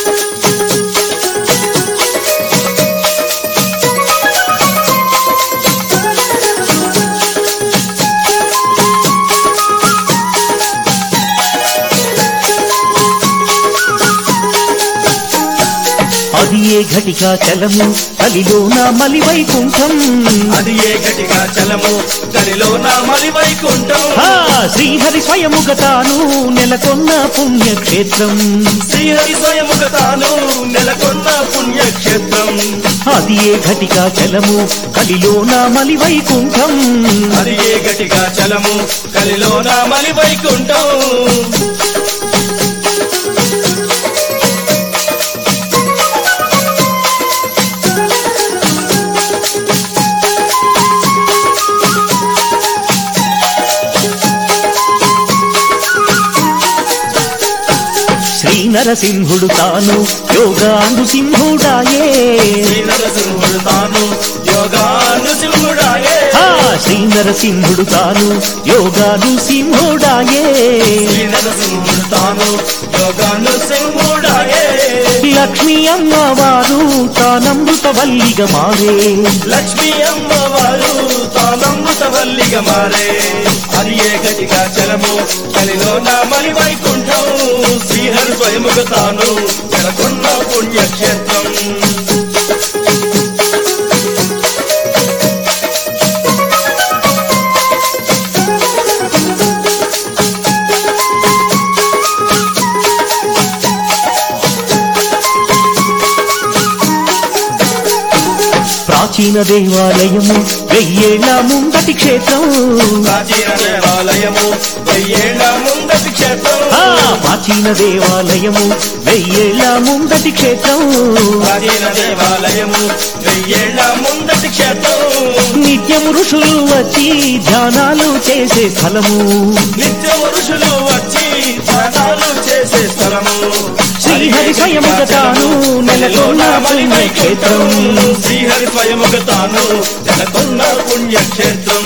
అది ఏ ఘటికా చలము కలిలోన మలి వైకుంఠం అది ఏ గటిగా చలము గనిలో నా మలి వైకుంఠం ఆ, శ్రీహరి స్వయముగ తాను నెలకొన్న పుణ్యక్షేత్రం శ్రీహరి స్వయముగ తాను నెలకొన్న పుణ్యక్షేత్రం అది ఏ ఘటికా చలము కలిలోన మలి వైకుంఠం అది ఏ గటిగా చలము కలిలో నా మలి వైకుంఠం శ్రీ నరసింహుడు తాను యోగాను సింహుడాయే శ్రీ నరసింహుడు తాను యోగాను సింహుడాయే ఆ, శ్రీ నరసింహుడు తాను యోగాను సింహుడాయే శ్రీ నరసింహుడు తాను యోగాను సింహుడాయే లక్ష్మీ అమ్మవారు తానమృత వల్లిగ మారే లక్ష్మీ అమ్మవారు తానమృతవల్లిగా మారే అది ఏ గటిగా చలము కలిలో నా మలి వైకుంఠం శ్రీహరి స్వయముగా తాను నెలకొన్న పుణ్యక్షేత్రం ప్రాచీన దేవాలయము వెయ్యేళ్ల ముందటి క్షేత్రం ప్రాచీన దేవాలయము వెయ్యేళ్ల ముందటి క్షేత్రం ఆ, ప్రాచీన దేవాలయము వెయ్యేళ్ల ముందటి క్షేత్రం ప్రాచీన దేవాలయము వెయ్యేళ్ల ముందటి క్షేత్రం నిత్యం ఋషులు వచ్చి ధ్యానాలు చేసే స్థలము నిత్య ఋషులు వచ్చి ధ్యానాలు చేసే స్థలము శ్రీహరి స్వయముగ తాను నెలకొన్న పుణ్యక్షేత్రం శ్రీహరి స్వయముగ తాను నెలకొన్న పుణ్యక్షేత్రం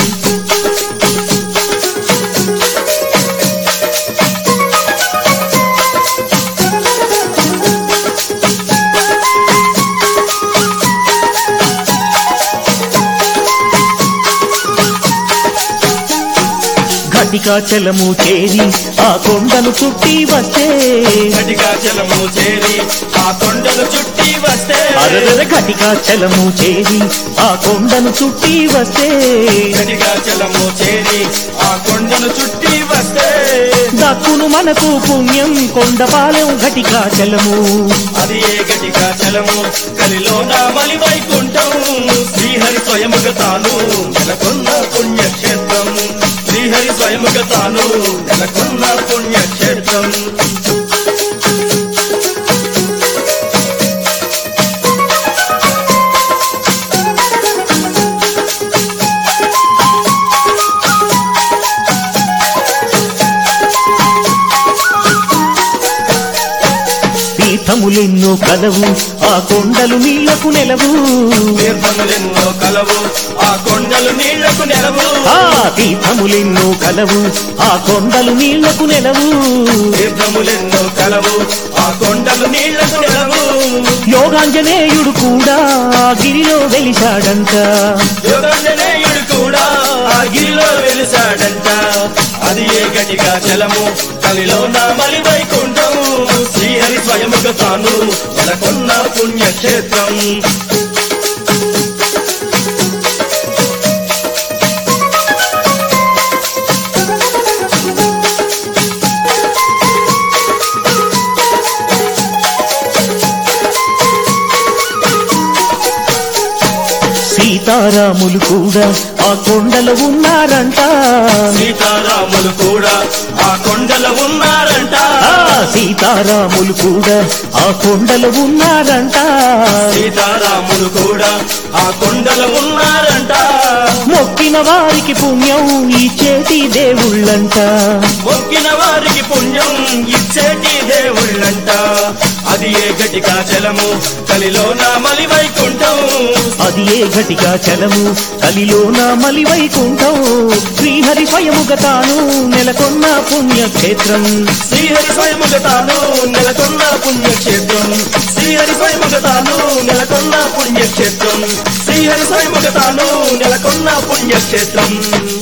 ఘటికాచలము చేరి ఆ కొండను చుట్టి వస్తే ఘటికాచలము చేరి ఆ కొండలు చుట్టి వస్తే అరదర ఘటికాచలము చేరి ఆ కొండను చుట్టి వస్తే ఘటికాచలము చేరి ఆ కొండను చుట్టి వస్తే దక్కును మనకు పుణ్యం కొండపాలెం ఘటికాచలము అది ఏ ఘటికాచలము కలిలో నా మలి వైకుంఠం శ్రీహరి స్వయముగ తాను నెలకొన్న పుణ్యక్షేత్రం శ్రీహరి స్వయముగ తాను నెలకొన్న పుణ్యక్షేత్రం తీర్థములెన్నో కలవు ఆ కొండలు నీళ్లకు నెలవు తీర్థములెన్నో కలవు ఆ కొండలు నీళ్లకు నెలవు ఆ తీర్థములెన్నో కలవు ఆ కొండలు నీళ్లకు నెలవు తీర్థములెన్నో కలవు ఆ కొండలు నీళ్లకు నెలవు యోగాంజనేయుడు కూడా ఆ గిరిలో వెలిశాడంట యోగాంజనేయుడు కూడా ఆ గిరిలో వెలిసాడంట అది ఏ గటిగా చలము కలిలో నా మలి వైకుంఠము శ్రీహరి స్వయముగ తాను నెలకొన్న పుణ్యక్షేత్రం సీతారాములు కూడా ఆ కొండలో ఉన్నారంట సీతారాములు కూడా ఆ కొండలో ఉన్నారంట ఆ సీతారాములు కూడా ఆ కొండలో ఉన్నారంట సీతారాములు కూడా ఆ కొండలో ఉన్నారంట మొక్కిన వారికి పుణ్యం ఇచ్చేటి దేవుళ్ళంట మొక్కిన వారికి పుణ్యం ఇచ్చేటి దేవుళ్ళంట అది ఏ ఘటికా చలము కలిలో నా మలి వైకుంఠం అది ఏ ఘటిగా చలము కలిలో నా మలి వైకుంఠం శ్రీహరి స్వయముగా తాను నెలకొన్న పుణ్యక్షేత్రం శ్రీహరి స్వయముగా తాను నెలకొన్న పుణ్యక్షేత్రం శ్రీహరి స్వయముగా తాను నెలకొన్న పుణ్యక్షేత్రం శ్రీహరి స్వయముగా తాను నెలకొన్న పుణ్యక్షేత్రం